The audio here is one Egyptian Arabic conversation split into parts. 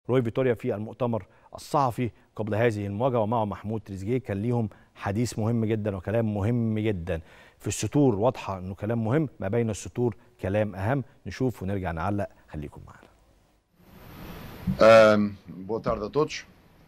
روي فيتوريا في المؤتمر الصحفي قبل هذه المواجهه ومعه محمود تريزيجيه كان ليهم حديث مهم جدا وكلام مهم جدا في السطور واضحه انه كلام مهم ما بين السطور كلام اهم نشوف ونرجع نعلق خليكم معانا Um, boa tarde a todos.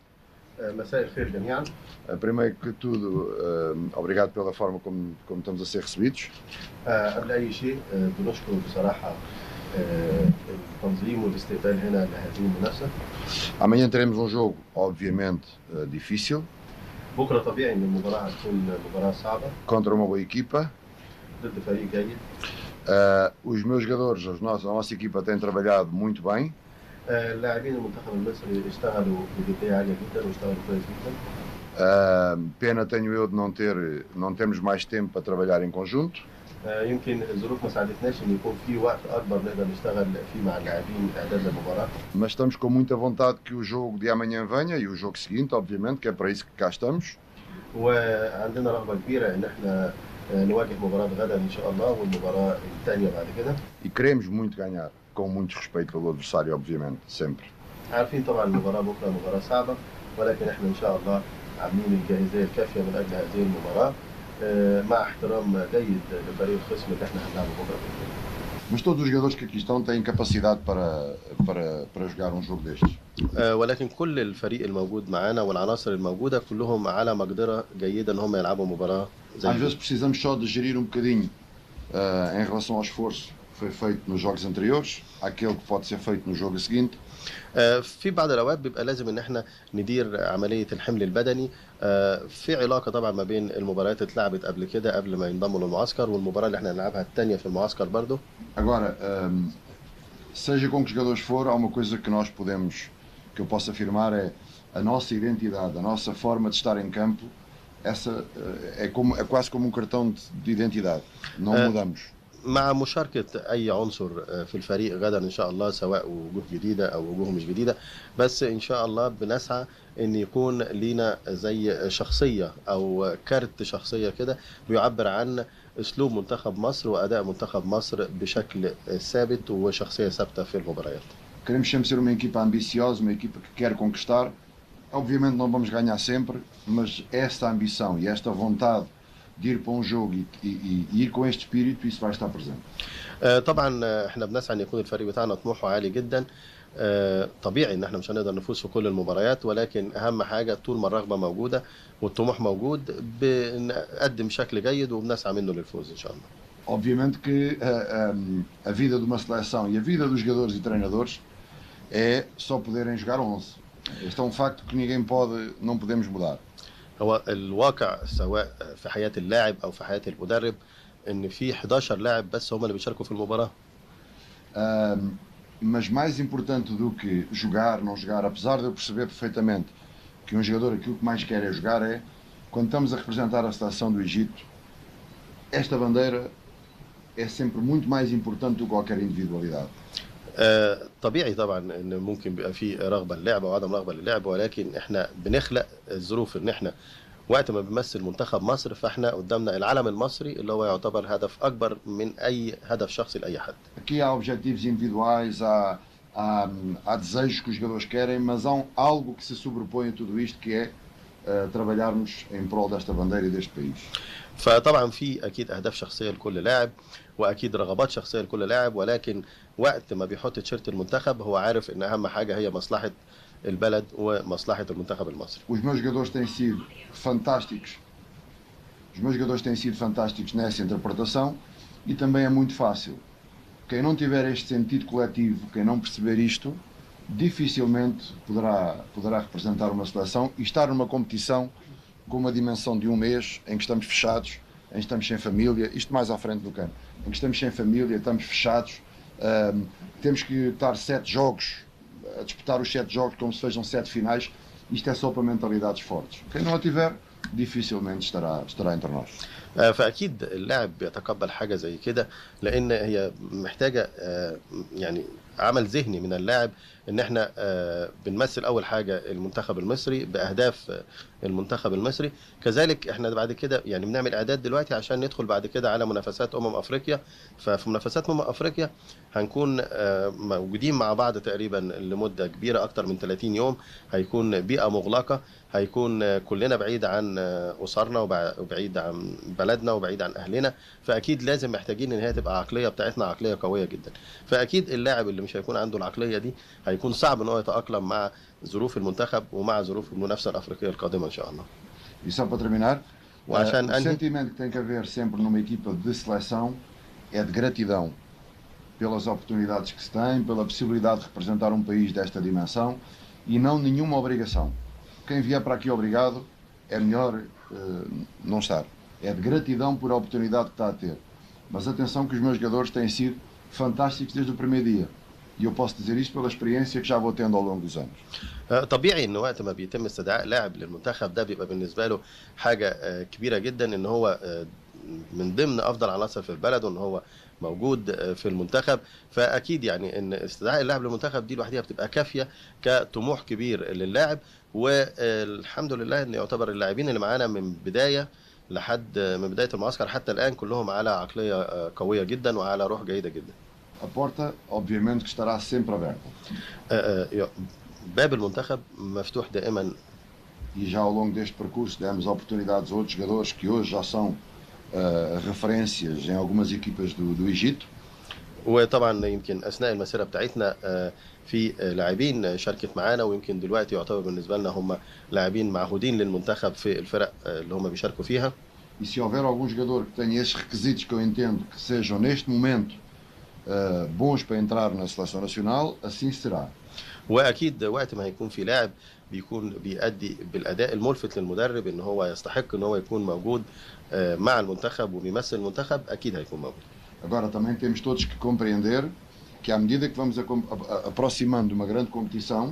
مساء الخير جميعا Uh, primeiro que tudo, um, obrigado pela forma como, como estamos a ser recebidos. آه، قبل اي شيء آه، بنشكر بصراحه آه، التنظيم والاستقبال هنا لهذه المنافسه Amanhã teremos um jogo, obviamente, uh, difícil, بكره طبيعي ان المباراه هتكون مباراه صعبه contra uma boa equipa. ضد فريق جيد Uh, os meus jogadores, os nossos, a nossa equipa tem trabalhado muito bem. آه، اللاعبين المنتخب المصري اشتغلوا بجديه عاليه جدا واشتغلوا كويس جدا Uh, pena tenho eu de não ter, não termos mais tempo para trabalhar em conjunto. آه، يمكن الظروف ما ساعدتناش ان يكون في وقت اكبر نقدر نشتغل فيه مع اللاعبين اعداد للمباراه Mas estamos com muita vontade que o jogo de amanhã venha e o jogo seguinte, obviamente, que é para isso que cá estamos. وعندنا رغبه كبيره ان احنا آه، نواجه مباراه غدا ان شاء الله والمباراه الثانيه بعد كده E queremos muito ganhar, com muito respeito pelo adversário, obviamente, sempre. عارفين طبعا المباراة بكرة مباراة صعبة ولكن احنا ان شاء الله عاملين الجاهزية الكافية من اجل هذه المباراة آه، مع احترام جيد لفريق الخصم اللي احنا هنلعبه بكرة بإذن الله. Mas todos os jogadores que aqui estão têm capacidade para, para, para jogar um jogo destes. آه، ولكن كل الفريق الموجود معانا والعناصر الموجودة كلهم على مقدرة جيدة ان هم يلعبوا مباراة زي Às دي. vezes precisamos só de gerir um bocadinho ah, em relação ao esforço que foi feito nos jogos anteriores, àquele que pode ser feito no jogo seguinte. آه، في بعض الاوقات بيبقى لازم ان احنا ندير عمليه الحمل البدني آه، في علاقه طبعا ما بين المباريات اللي اتلعبت قبل كده قبل ما ينضموا للمعسكر والمباراه اللي احنا هنلعبها الثانيه في المعسكر برضه Agora, ahm, seja com que jogadores for, há uma coisa que nós podemos, que eu posso afirmar é a nossa identidade, a nossa forma de estar em campo, essa eh, é, como, é quase como um cartão de, de identidade. Não Ah. mudamos. مع مشاركة أي عنصر في الفريق غدا إن شاء الله سواء وجوه جديدة أو وجوه مش جديدة بس إن شاء الله بنسعى إن يكون لينا زي شخصية أو كارت شخصية كده بيعبر عن أسلوب منتخب مصر وأداء منتخب مصر بشكل ثابت وشخصية ثابتة في المباريات Queremos sempre ser uma equipa ambiciosa, uma equipa que quer conquistar. Obviamente não vamos ganhar sempre, mas esta ambição e esta vontade de ir para um jogo e, e- e ir com este espírito, isso vai estar presente. آه، طبعا آه، احنا بنسعى ان يكون الفريق بتاعنا طموحه عالي جدا آه، طبيعي ان احنا مش هنقدر نفوز في كل المباريات ولكن اهم حاجه طول ما الرغبه موجوده والطموح موجود بنقدم شكل جيد وبنسعى منه للفوز ان شاء الله Obviamente que a, a- a vida de uma seleção e a vida dos jogadores e treinadores é só poderem jogar 11. Este é um facto que ninguém pode, não podemos mudar. هو الواقع سواء في حياه اللاعب او في حياه المدرب ان في 11 لاعب بس هم اللي بيشاركوا في المباراه Ahm, mas mais importante do que jogar, não jogar, apesar de eu perceber perfeitamente que um jogador aquilo que mais quer é jogar, é quando estamos a representar a seleção do Egito, esta bandeira é sempre muito mais importante do que qualquer individualidade. آه، طبيعي طبعا ان ممكن بيبقى في رغبه للعب او عدم رغبه للعب ولكن احنا بنخلق الظروف ان احنا وقت ما بنمثل منتخب مصر فاحنا قدامنا العلم المصري اللي هو يعتبر هدف اكبر من اي هدف شخصي لاي حد Aqui há objetivos individuais, há, há, há desejos que os jogadores querem, mas há um- algo que se sobrepõe a tudo isto que é eh, trabalharmos em prol desta bandeira e deste país. فطبعا في اكيد اهداف شخصيه لكل لاعب واكيد رغبات شخصيه لكل لاعب ولكن وقت ما بيحط تيشيرت المنتخب هو عارف ان اهم حاجه هي مصلحه البلد ومصلحه المنتخب المصري Os meus jogadores têm sido fantásticos. Os meus jogadores têm sido fantásticos nessa interpretação e também é muito fácil. Quem não tiver este sentido coletivo, quem não perceber isto, dificilmente poderá, poderá representar uma seleção e estar numa competição com uma dimensão de um mês em que estamos fechados, em que estamos sem família, isto mais à frente do campo, em que estamos sem família, estamos fechados, ahm, temos que estar sete jogos, a disputar os sete jogos como se sejam sete finais, isto é só para mentalidades fortes. Quem não a tiver, dificilmente estará, estará entre nós. آه، فاكيد اللاعب بيتقبل حاجه زي كده لان هي محتاجه آه، يعني عمل ذهني من اللاعب ان احنا آه، بنمثل اول حاجه المنتخب المصري باهداف آه، المنتخب المصري كذلك احنا بعد كده يعني بنعمل اعداد دلوقتي عشان ندخل بعد كده على منافسات امم افريقيا ففي منافسات امم افريقيا هنكون آه، موجودين مع بعض تقريبا لمده كبيره اكتر من 30 يوم هيكون بيئه مغلقه هيكون آه، كلنا بعيد عن آه، اسرنا وبع- وبعيد عن بلدنا وبعيد عن اهلنا فاكيد لازم محتاجين ان هي تبقى عقليه بتاعتنا عقليه قويه جدا فاكيد اللاعب اللي مش هيكون عنده العقليه دي هيكون صعب ان هو يتاقلم مع ظروف المنتخب ومع ظروف المنافسه الافريقيه القادمه ان شاء الله E só para terminar, وعشان eh, o انهي sentimento que tem que haver sempre numa equipa de seleção é de gratidão pelas oportunidades que se tem, pela possibilidade de representar um país desta dimensão e não nenhuma obrigação. Quem vier para aqui obrigado é melhor eh, não estar. É de gratidão por a oportunidade que está a ter. Mas atenção que os meus jogadores têm sido fantásticos desde o primeiro dia. E eu posso dizer isto pela experiência que já vou tendo ao longo dos anos. آه، طبيعي ان وقت ما بيتم استدعاء لاعب للمنتخب ده بيبقى بالنسبه له حاجه آه، كبيره جدا ان هو آه، من ضمن افضل عناصر في البلد وان هو موجود آه، في المنتخب فاكيد يعني ان استدعاء اللاعب للمنتخب دي لوحدها بتبقى كافيه كطموح كبير للاعب والحمد لله ان يعتبر اللاعبين اللي معانا من بدايه لحد من بدايه المعسكر حتى الان كلهم على عقليه آه، قويه جدا وعلى روح جيده جدا A porta, obviamente, que estará sempre aberta. آه، آه، باب المنتخب مفتوح دائما e já ao longo deste percurso demos oportunidades a outros jogadores que hoje já são eh, referências em algumas equipas do, do Egito. وطبعا يمكن اثناء المسيره بتاعتنا آه، في آه، لاعبين شاركت معانا ويمكن دلوقتي يعتبر بالنسبه لنا هم لاعبين معهودين للمنتخب في الفرق آه، اللي هم بيشاركوا فيها E se houver algum jogador que tenha esses requisitos que eu entendo que sejam neste momento eh, bons para entrar na seleção nacional, assim será. واكيد وقت ما هيكون في لاعب بيكون بيأدي بالاداء الملفت للمدرب ان هو يستحق ان هو يكون موجود آه، مع المنتخب وبيمثل المنتخب اكيد هيكون موجود Agora também temos todos que compreender que à medida que vamos acom- a- a- aproximando uma grande competição,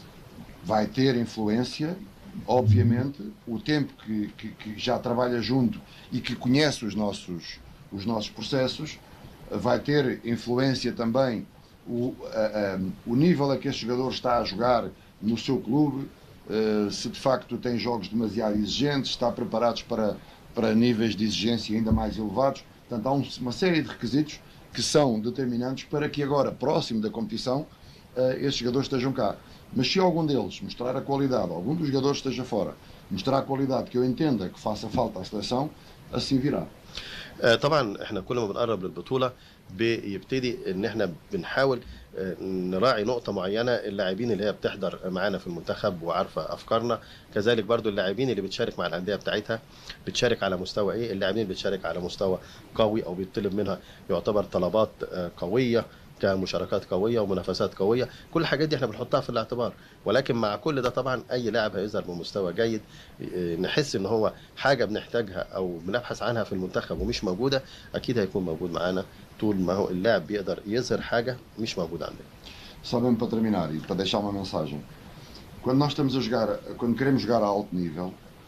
vai ter influência, obviamente, o tempo que, que, que já trabalha junto e que conhece os nossos, os nossos processos, eh, vai ter influência também o, a- a- o nível a que esse jogador está a jogar no seu clube, eh, se de facto tem jogos demasiado exigentes, está preparados para, para níveis de exigência ainda mais elevados. Portanto, há um- uma série de requisitos que são determinantes para que agora, próximo da competição, eh, esses jogadores estejam cá. Mas se algum deles mostrar a qualidade, algum dos jogadores esteja fora, mostrar a qualidade que eu entenda que faça falta à seleção, assim virá. آه، طبعا احنا كل ما بنقرب للبطوله بيبتدي ان احنا بنحاول آه، نراعي نقطة معينة اللاعبين اللي هي بتحضر معانا في المنتخب وعارفة أفكارنا كذلك برضو اللاعبين اللي بتشارك مع الأندية بتاعتها بتشارك على مستوى إيه اللاعبين اللي بتشارك على مستوى قوي أو بيطلب منها يعتبر طلبات آه، قوية كمشاركات قوية ومنافسات قوية كل الحاجات دي احنا بنحطها في الاعتبار ولكن مع كل ده طبعا أي لاعب هيظهر بمستوى جيد آه، نحس إن هو حاجة بنحتاجها أو بنبحث عنها في المنتخب ومش موجودة أكيد هيكون موجود معانا طول ما هو اللاعب بيقدر يظهر حاجة مش موجودة عندنا Só mesmo para terminar e para deixar uma mensagem. Quando nós estamos a jogar, quando queremos jogar a alto nível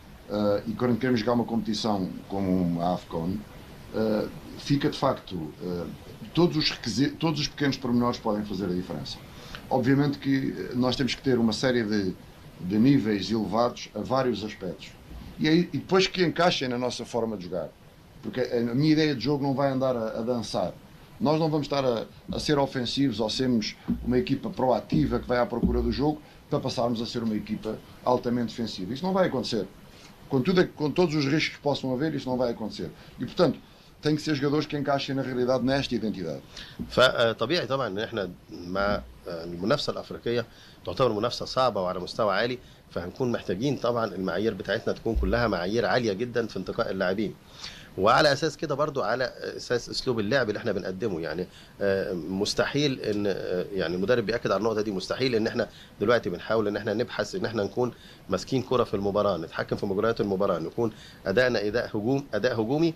eh, e quando queremos jogar uma competição como a AFCON, eh, fica de facto, eh, todos, os requisitos, todos os pequenos pormenores podem fazer a diferença. Obviamente que eh, nós temos que ter uma série de, de níveis elevados a vários aspectos. E, aí, e depois que encaixem na nossa forma de jogar. Porque a a minha ideia de jogo não vai andar a, a dançar. Nós não vamos estar a, a ser ofensivos ou sermos uma equipa proativa que vai à procura do jogo para passarmos a ser uma equipa altamente defensiva. Isso não vai acontecer. Com, tudo, com todos os riscos que possam haver, isso não vai acontecer. E, portanto, tem que ser jogadores que encaixem na realidade nesta identidade. فطبيعي طبعا ان احنا مع المنافسه الافريقيه تعتبر منافسه صعبه وعلى مستوى عالي فهنكون محتاجين طبعا المعايير بتاعتنا تكون كلها معايير عاليه جدا في انتقاء اللاعبين وعلى اساس كده برضو على اساس اسلوب اللعب اللي احنا بنقدمه يعني آه، مستحيل ان آه، يعني المدرب بياكد على النقطه دي مستحيل ان احنا دلوقتي بنحاول ان احنا نبحث ان احنا نكون ماسكين كره في المباراه نتحكم في مجريات المباراه نكون ادائنا اداء هجوم اداء هجومي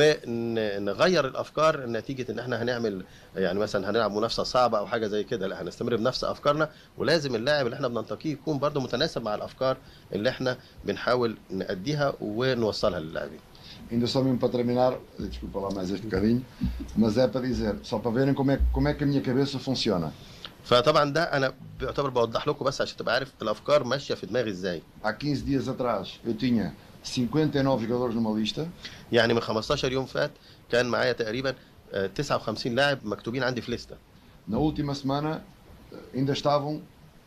ونغير الافكار نتيجه ان احنا هنعمل يعني مثلا هنلعب منافسه صعبه او حاجه زي كده لا هنستمر بنفس افكارنا ولازم اللاعب اللي احنا bnanتقيه يكون برضو متناسب مع الافكار اللي احنا بنحاول نأديها ونوصلها للاعبين Ainda só mesmo para terminar, desculpa lá mais este bocadinho, mas é para dizer, só para verem como é, como é que a minha cabeça funciona. فطبعا ده انا بيعتبر بوضح لكم بس عشان تبقى عارف الافكار ماشيه في دماغي ازاي Há 15 dias atrás eu tinha 59 jogadores numa lista, يعني من 15 يوم فات كان معايا تقريبا آه، 59 لاعب مكتوبين عندي في لسته na última semana eh, ainda estavam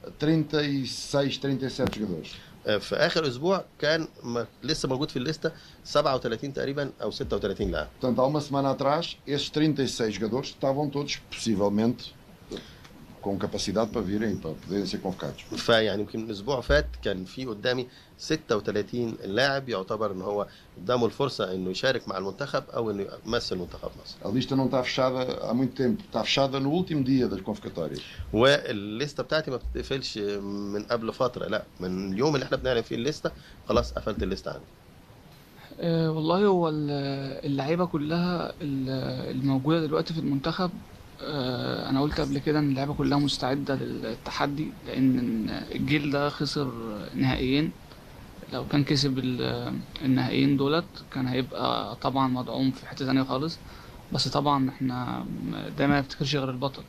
36, 37 jogadores. آه، في اخر اسبوع كان م- لسه موجود في الليسته 37 تقريبا او 36 لاعب Portanto, há uma semana atrás, esses 36 jogadores estavam todos, possivelmente, com capacidade para virem e para poderem ser convocados. فيعني يمكن من اسبوع فات كان في قدامي 36 لاعب يعتبر ان هو قدامه الفرصه انه يشارك مع المنتخب او انه يمثل منتخب مصر A lista não está fechada há muito tempo, está fechada no último dia das convocatórias. والليسته بتاعتي ما بتتقفلش من قبل فتره لا من اليوم اللي احنا بنعلن فيه الليسته خلاص قفلت الليسته عندي آه، والله هو ال- اللعيبة كلها ال- الموجودة دلوقتي في المنتخب آه، أنا قلت قبل كده إن اللعيبة كلها مستعدة للتحدي لأن الجيل ده خسر نهائيين لو كان كسب ال- النهائيين دولت كان هيبقى طبعا مدعوم في حتة تانية خالص بس طبعا احنا دايما ما نفتكرش غير البطل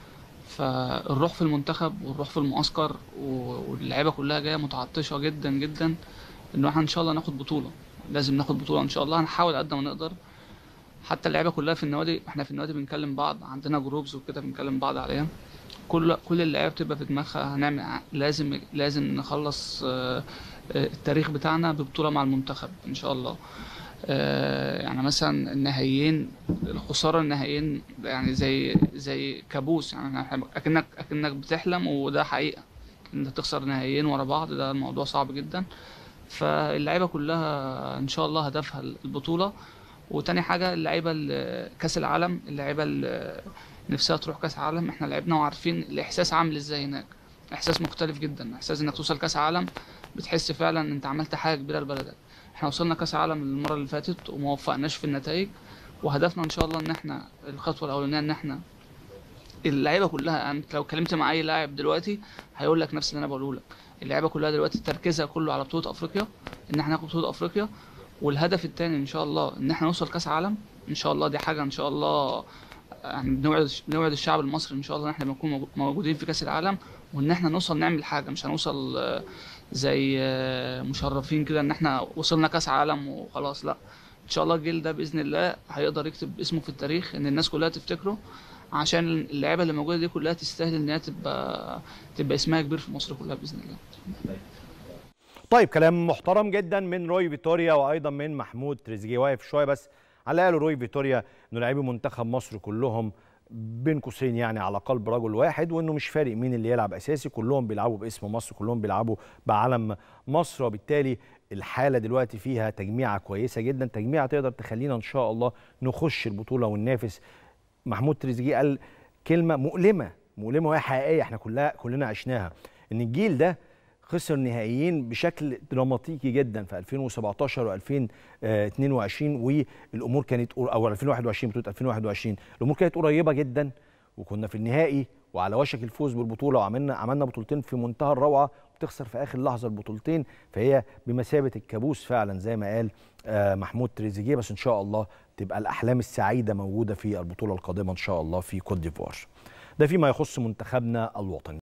فالروح في المنتخب والروح في المعسكر و- واللعيبة كلها جاية متعطشة جدا جدا إن احنا إن شاء الله ناخد بطولة لازم ناخد بطولة إن شاء الله هنحاول قد ما نقدر حتى اللعيبة كلها في النوادي احنا في النوادي بنكلم بعض عندنا جروبز وكده بنكلم بعض عليها كل كل اللعيبة بتبقى في دماغها هنعمل ع- لازم لازم نخلص آه، آه، التاريخ بتاعنا ببطولة مع المنتخب إن شاء الله آه، يعني مثلا النهائيين الخسارة النهائيين يعني زي زي كابوس يعني إحنا- أكنك أكنك بتحلم وده حقيقة إن أنت تخسر نهائيين ورا بعض ده الموضوع صعب جدا فاللعيبه كلها ان شاء الله هدفها البطوله وتاني حاجه اللعيبه ال- كاس العالم اللعيبه اللي نفسها تروح كاس عالم احنا لعبنا وعارفين الاحساس عامل ازاي هناك احساس مختلف جدا احساس انك توصل كاس عالم بتحس فعلا ان انت عملت حاجه كبيره لبلدك احنا وصلنا كاس عالم المره اللي فاتت وما وفقناش في النتائج وهدفنا ان شاء الله ان احنا الخطوه الاولانيه ان احنا اللعيبه كلها انت لو اتكلمت مع اي لاعب دلوقتي هيقول لك نفس اللي انا بقوله لك اللعيبه كلها دلوقتي تركيزها كله على بطوله افريقيا ان احنا ناخد بطوله افريقيا والهدف التاني ان شاء الله ان احنا نوصل كاس عالم ان شاء الله دي حاجه ان شاء الله يعني بنوعد بنوعد الشعب المصري ان شاء الله ان احنا بنكون موجو- موجودين في كاس العالم وان احنا نوصل نعمل حاجه مش هنوصل آه، زي آه، مشرفين كده ان احنا وصلنا كاس عالم وخلاص لا ان شاء الله الجيل ده باذن الله هيقدر يكتب اسمه في التاريخ ان الناس كلها تفتكره عشان اللعيبه اللي موجوده دي كلها تستاهل ان هي تبقى تبقى اسمها كبير في مصر كلها باذن الله طيب كلام محترم جدا من روي فيتوريا وايضا من محمود تريزيجيه واقف شويه بس على اللي قاله روي فيتوريا انه لاعبي منتخب مصر كلهم بين قوسين يعني على قلب رجل واحد وانه مش فارق مين اللي يلعب اساسي كلهم بيلعبوا باسم مصر كلهم بيلعبوا بعلم مصر وبالتالي الحاله دلوقتي فيها تجميعه كويسه جدا تجميعه تقدر تخلينا ان شاء الله نخش البطوله وننافس محمود تريزيجيه قال كلمه مؤلمه مؤلمه وهي حقيقيه احنا كلها كلنا عشناها ان الجيل ده خسر نهائيين بشكل دراماتيكي جدا في 2017 و2022 والامور كانت او 2021 بطوله 2021 الامور كانت قريبه جدا وكنا في النهائي وعلى وشك الفوز بالبطوله وعملنا عملنا بطولتين في منتهى الروعه وتخسر في اخر لحظه البطولتين فهي بمثابه الكابوس فعلا زي ما قال آه، محمود تريزيجيه بس ان شاء الله تبقى الاحلام السعيده موجوده في البطوله القادمه ان شاء الله في كوت ديفوار ده فيما يخص منتخبنا الوطني